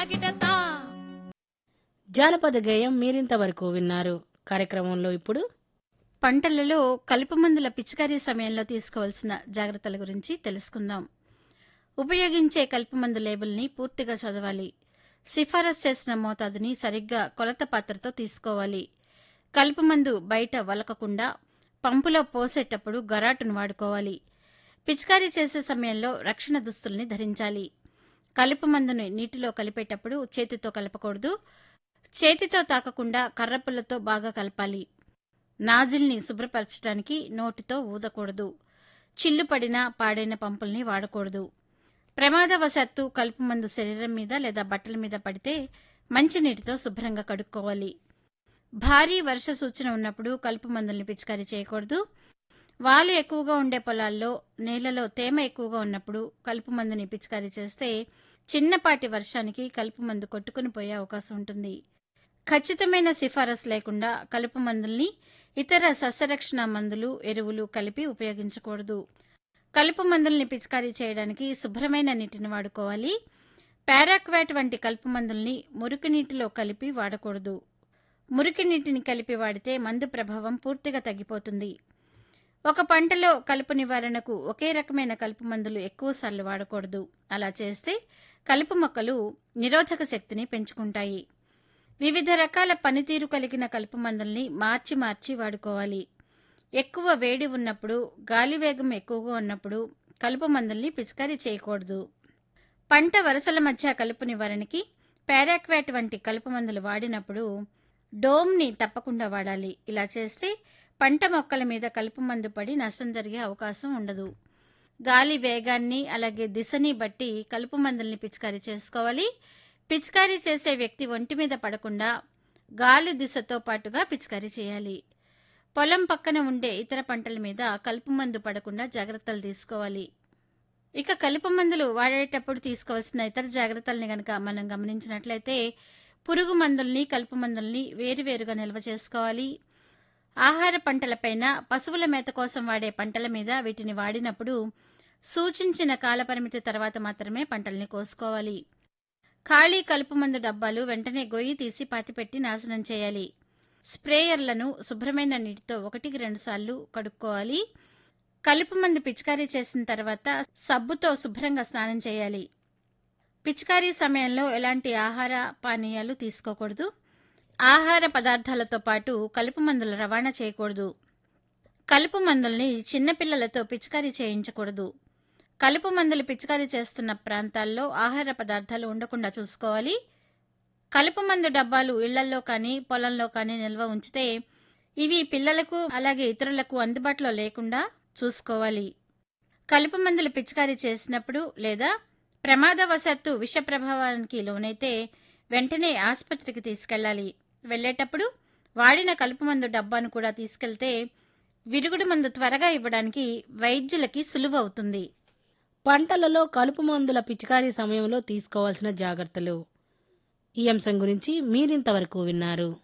తాకిటతా జానపద గేయం మీరింతవరకు విన్నారు కార్యక్రమంలో ఇప్పుడు పంటలలో కలుపు మందుల పిచికారీ సమయంలో తీసుకోవాల్సిన జాగ్రత్తల గురించి తెలుసుకుందాం ఉపయోగించే కలుపు మందు లేబుల్ని పూర్తిగా చదవాలి సిఫారసు చేసిన మోతాదుని సరిగ్గా కొలత పాత్రతో తీసుకోవాలి కలుపు మందు బయట వలకకుండా పంపులో పోసేటప్పుడు గరాటును వాడుకోవాలి పిచికారీ చేసే సమయంలో రక్షణ దుస్తుల్ని ధరించాలి కలుపు మందుని నీటిలో కలిపేటప్పుడు చేతితో కలపకూడదు చేతితో తాకకుండా కర్రపుల్లతో బాగా కలపాలి నాజిల్ని శుభ్రపరచడానికి నోటితో ఊదకూడదు చిల్లు పడిన పాడైన పంపుల్ని వాడకూడదు ప్రమాదవశాత్తు కలుపు మందు శరీరం మీద లేదా బట్టల మీద పడితే మంచినీటితో శుభ్రంగా కడుక్కోవాలి భారీ వర్ష సూచన ఉన్నప్పుడు కలుపు మందుల్ని పిచికారీ చేయకూడదు వాలు ఎక్కువగా ఉండే పొలాల్లో నేలలో తేమ ఎక్కువగా ఉన్నప్పుడు కలుపు మందుని పిచికారీ చేస్తే చిన్నపాటి వర్షానికి కలుపు మందు కొట్టుకుని పోయే అవకాశం ఉంటుంది ఖచ్చితమైన సిఫారసు లేకుండా కలుపు మందుల్ని ఇతర సస్యరక్షణ మందులు ఎరువులు కలిపి ఉపయోగించకూడదు కలుపు మందుల్ని పిచికారీ చేయడానికి శుభ్రమైన నీటిని వాడుకోవాలి పారాక్వాట్ వంటి కలుపు మందుల్ని మురికి నీటిలో కలిపి వాడకూడదు మురికి నీటిని కలిపి వాడితే మందు ప్రభావం పూర్తిగా తగ్గిపోతుంది ఒక పంటలో కలుపు నివారణకు ఒకే రకమైన కలుపు మందులు ఎక్కువసార్లు వాడకూడదు అలా చేస్తే కలుపు మొక్కలు నిరోధక శక్తిని పెంచుకుంటాయి వివిధ రకాల పనితీరు కలిగిన కలుపు మందుల్ని మార్చి మార్చి వాడుకోవాలి ఎక్కువ వేడి ఉన్నప్పుడు గాలి వేగం ఎక్కువగా ఉన్నప్పుడు కలుపు మందుల్ని పిచికారీ చేయకూడదు పంట వరుసల మధ్య కలుపు నివారణకి పారాక్వాట్ వంటి కలుపు మందులు వాడినప్పుడు డోమ్ని తప్పకుండా వాడాలి ఇలా చేస్తే పంట మొక్కల మీద కలుపు మందు పడి నష్టం జరిగే అవకాశం ఉండదు గాలి వేగాన్ని అలాగే దిశని బట్టి కలుపు మందుల్ని పిచికారీ చేసుకోవాలి పిచికారీ చేసే వ్యక్తి ఒంటి మీద పడకుండా గాలి దిశతో పాటుగా పిచికారీ చేయాలి పొలం పక్కన ఉండే ఇతర పంటల మీద కలుపు మందు పడకుండా జాగ్రత్తలు తీసుకోవాలి ఇక కలుపు మందులు వాడేటప్పుడు తీసుకోవాల్సిన ఇతర జాగ్రత్తల్ని గనక మనం గమనించినట్లయితే పురుగు మందుల్ని కలుపు మందుల్ని వేరువేరుగా నిల్వ చేసుకోవాలి ఆహార పంటలపైన పశువుల మేత కోసం వాడే పంటల మీద వీటిని వాడినప్పుడు సూచించిన కాలపరిమితి తర్వాత మాత్రమే పంటల్ని కోసుకోవాలి ఖాళీ కలుపు మందు డబ్బాలు వెంటనే గొయ్యి తీసి పాతిపెట్టి నాశనం చేయాలి స్ప్రేయర్లను శుభ్రమైన నీటితో ఒకటికి రెండు సార్లు కడుక్కోవాలి కలుపు మందు పిచికారీ చేసిన తర్వాత సబ్బుతో శుభ్రంగా స్నానం చేయాలి పిచికారీ సమయంలో ఎలాంటి ఆహార పానీయాలు తీసుకోకూడదు ఆహార పదార్థాలతో పాటు కలుపు మందుల రవాణా చేయకూడదు కలుపు మందుల్ని చిన్నపిల్లలతో పిచికారీ చేయించకూడదు కలుపు మందులు పిచికారీ చేస్తున్న ప్రాంతాల్లో ఆహార పదార్థాలు ఉండకుండా చూసుకోవాలి కలుపు మందు డబ్బాలు ఇళ్లల్లో కానీ పొలంలో కానీ నిల్వ ఉంచితే ఇవి పిల్లలకు అలాగే ఇతరులకు అందుబాటులో లేకుండా చూసుకోవాలి కలుపు మందులు పిచికారీ చేసినప్పుడు లేదా ప్రమాదవశాత్తు విష ప్రభావానికి లోనైతే వెంటనే ఆసుపత్రికి తీసుకెళ్లాలి వెళ్లేటప్పుడు వాడిన కలుపు మందు డబ్బాను కూడా తీసుకెళ్తే విరుగుడు మందు త్వరగా ఇవ్వడానికి వైద్యులకి సులువు అవుతుంది పంటలలో కలుపు మందుల పిచికారీ సమయంలో తీసుకోవాల్సిన జాగ్రత్తలు ఈ అంశం గురించి మీరింతవరకు విన్నారు